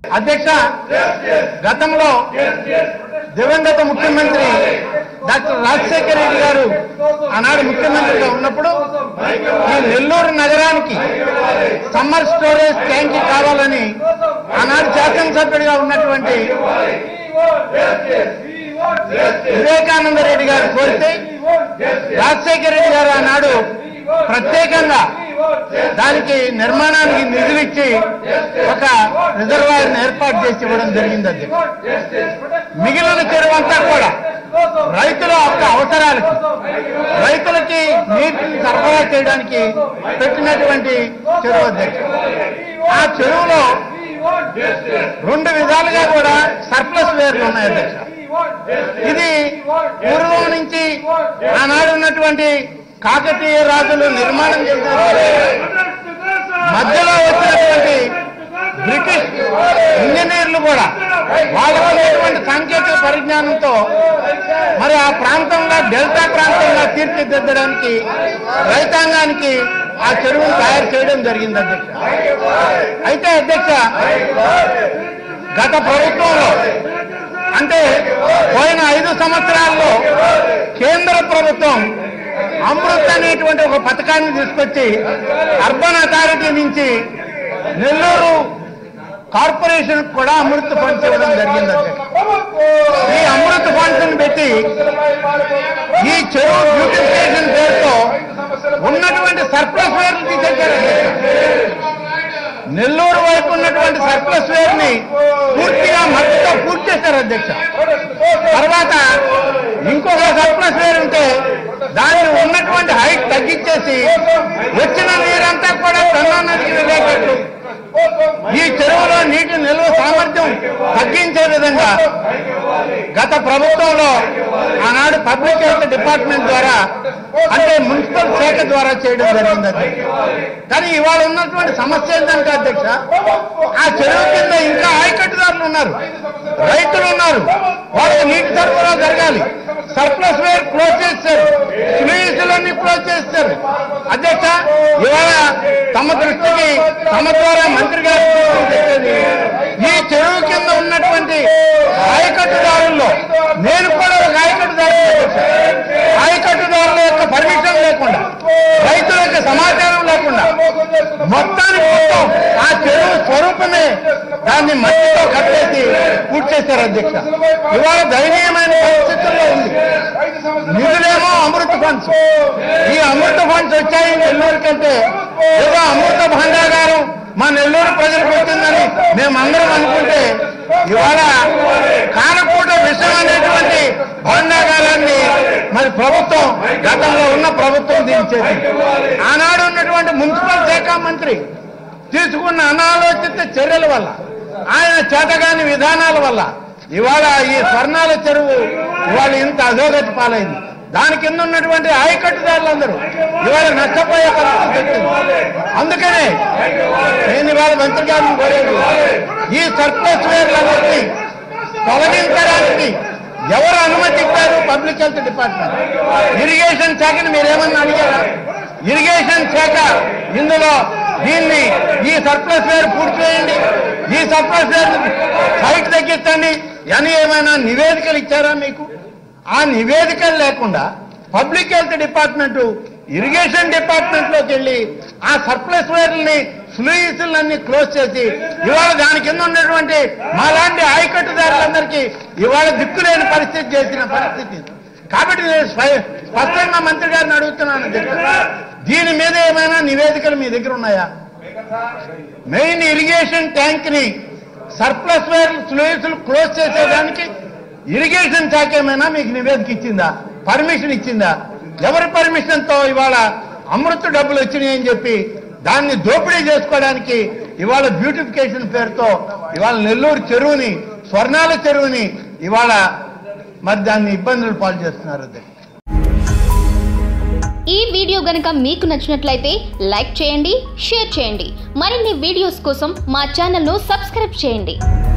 అధ్యక్ష గతంలో దివంగత ముఖ్యమంత్రి డాక్టర్ రాజశేఖర రెడ్డి గారు ఆనాడు ముఖ్యమంత్రిగా ఉన్నప్పుడు ఈ నెల్లూరు నగరానికి సమ్మర్ స్టోరేజ్ ట్యాంక్ కావాలని ఆనాడు శాసనసభ్యుడిగా ఉన్నటువంటి వివేకానంద రెడ్డి గారు కోరితే రాజశేఖర రెడ్డి గారు ఆనాడు ప్రత్యేకంగా దానికి నిర్మాణానికి నిధులు ఇచ్చి ఒక రిజర్వాయర్ ఏర్పాటు చేసి ఇవ్వడం జరిగింది అది మిగిలిన చెరువు అంతా కూడా రైతుల యొక్క అవసరాలకి రైతులకి నీటిని సరఫరా చేయడానికి పెట్టినటువంటి చెరువు అధ్యక్ష ఆ చెరువులో రెండు విధాలుగా కూడా సర్ప్లస్ వేర్లు ఉన్నాయి అధ్యక్ష ఇది పూర్వం నుంచి ఆనాడు ఉన్నటువంటి కాకతీయ రాజులు నిర్మాణం చేసిన మధ్యలో వచ్చినటువంటి బ్రిటిష్ ఇంజనీర్లు కూడా వాళ్ళకు ఉన్నటువంటి సాంకేతిక పరిజ్ఞానంతో మరి ఆ ప్రాంతంలో డెల్టా ప్రాంతంగా తీర్చిదిద్దడానికి రైతాంగానికి ఆ చెరువును తయారు చేయడం జరిగింది అధ్యక్ష అయితే అధ్యక్ష గత ప్రభుత్వంలో అంటే పోయిన ఐదు సంవత్సరాల్లో కేంద్ర ప్రభుత్వం అమృత్ అనేటువంటి ఒక పథకాన్ని తీసుకొచ్చి అర్బన్ అథారిటీ నుంచి నెల్లూరు కార్పొరేషన్ కూడా అమృత్ ఫండ్స్ ఇవ్వడం జరిగింది అధ్యక్ష ఈ అమృత్ ఫండ్స్ పెట్టి ఈ చెరువు బ్యూటిఫికేషన్ పేరుతో ఉన్నటువంటి సర్ప్లస్ వేర్లు తీసేశారు అధ్యక్ష. నెల్లూరు వైపు ఉన్నటువంటి సర్ప్లస్ వేర్ ని పూర్తిగా మట్టితో పూర్తి చేశారు అధ్యక్ష తర్వాత ఇంకొక సర్ప్లస్ వేర్ ఉంటే దాన్ని ఉన్నటువంటి హైట్ తగ్గించేసి వచ్చిన నీరంతా కూడా కన్నా నదికి వెళ్ళేటట్లు ఈ చెరువులో నీటి నిల్వ సామర్థ్యం తగ్గించే విధంగా గత ప్రభుత్వంలో ఆనాడు పబ్లిక్ హెల్త్ డిపార్ట్మెంట్ ద్వారా అంటే మున్సిపల్ శాఖ ద్వారా చేయడం జరిగింది అధ్యక్ష కానీ ఇవాళ ఉన్నటువంటి సమస్య ఏంటంటే అధ్యక్ష ఆ చెరువు కింద ఇంకా ఆయకట్టుదారులు ఉన్నారు రైతులు ఉన్నారు వాళ్ళకి నీటి సరఫరా జరగాలి సర్ప్లస్ వేర్ క్లోజ్ చేస్తారు స్లూయిసులన్నీ క్లోజ్ చేస్తారు అధ్యక్ష ఇవాళ తమ దృష్టికి తమ ద్వారా మంత్రి గారి దృష్టికి తెచ్చేది ఈ చెరువు కింద ఉన్నటువంటి ఆయకట్టుదారుల్లో నేను కూడా ఒక ఆయకట్టుదారు ఆయకట్టుదారుల యొక్క పర్మిషన్ లేకుండా రైతుల యొక్క సమాచారం లేకుండా మొత్తానికి మొత్తం ఆ చెరువు స్వరూపమే దాన్ని మట్టితో కట్టేసి పూర్తి చేశారు అధ్యక్ష ఇవాళ దయనీయమైన పరిస్థితుల్లో ఉంది నిధులేమో అమృత ఫండ్స్ ఈ అమృత ఫండ్స్ వచ్చాయి నెల్లూరు కంటే ఏదో అమృత భాండాగారం మా నెల్లూరు ప్రజలకు వచ్చిందని మేమందరం అనుకుంటే ఇవాళ కాలపూట విషయం అనేటువంటి భాండాగారాన్ని మరి ప్రభుత్వం గతంలో ఉన్న ప్రభుత్వం దించేది ఆనాడు ఉన్నటువంటి మున్సిపల్ శాఖ మంత్రి తీసుకున్న అనాలోచిత చర్యల వల్ల ఆయన చేతగాని విధానాల వల్ల ఇవాళ ఈ స్వర్ణాల చెరువు ఇవాళ ఇంత అధోగతి పాలైంది దాని కింద ఉన్నటువంటి ఆయకట్టుదారులందరూ ఇవాళ నష్టపోయే పరిస్థితి వచ్చింది అందుకనే నేను ఇవాళ మంత్రి గారిని కోరేది ఈ సర్ప్లస్ వేర్లన్నింటినీ తొలగించడానికి ఎవరు అనుమతి ఇచ్చారు పబ్లిక్ హెల్త్ డిపార్ట్మెంట్ ఇరిగేషన్ శాఖని మీరేమన్నా అడిగారా ఇరిగేషన్ శాఖ ఇందులో దీన్ని ఈ సర్ప్లస్ వేర్ పూర్తి చేయండి ఈ సర్ప్లస్ వేర్ సైట్ తగ్గించండి అని ఏమైనా నివేదికలు ఇచ్చారా మీకు ఆ నివేదికలు లేకుండా public health department irrigation department లోకి వెళ్ళి ఆ సర్ప్లస్ వేర్లని ఫ్లూయిస్లన్నీ క్లోజ్ చేసి ఇవాళ దాని కింద ఉన్నటువంటి మాలాంటి ఆయకట్టుదారులందరికీ ఇవాళ దిక్కులేని పరిస్థితి చేసిన పరిస్థితి కాబట్టి నేను స్వ- స్పష్టంగా మంత్రి గారిని అడుగుతున్నాను అధ్యక్ష. దీని మీద ఏమైనా నివేదికలు మీ దగ్గర ఉన్నాయా మెయిన్ ఇరిగేషన్ ట్యాంక్ ని సర్ప్లస్ వేర్ స్లూయిస్లు క్లోజ్ చేసేదానికి ఇరిగేషన్ శాఖ ఏమైనా మీకు నివేదిక ఇచ్చిందా పర్మిషన్ ఇచ్చిందా ఎవరి పర్మిషన్ తో ఇవాళ అమృత డబ్బులు వచ్చినాయి అని చెప్పి దాన్ని దోపిడీ చేసుకోవడానికి ఇవాళ బ్యూటిఫికేషన్ పేరుతో ఇవాళ నెల్లూరు చెరువుని స్వర్ణాల చెరువుని ఇవాళ మరి దాన్ని ఇబ్బందులు పాలు చేస్తున్నారు అధ్యక్ష ఈ వీడియో గనుక మీకు నచ్చినట్లయితే లైక్ చేయండి షేర్ చేయండి మరిన్ని వీడియోస్ కోసం మా ఛానల్ను సబ్స్క్రైబ్ చేయండి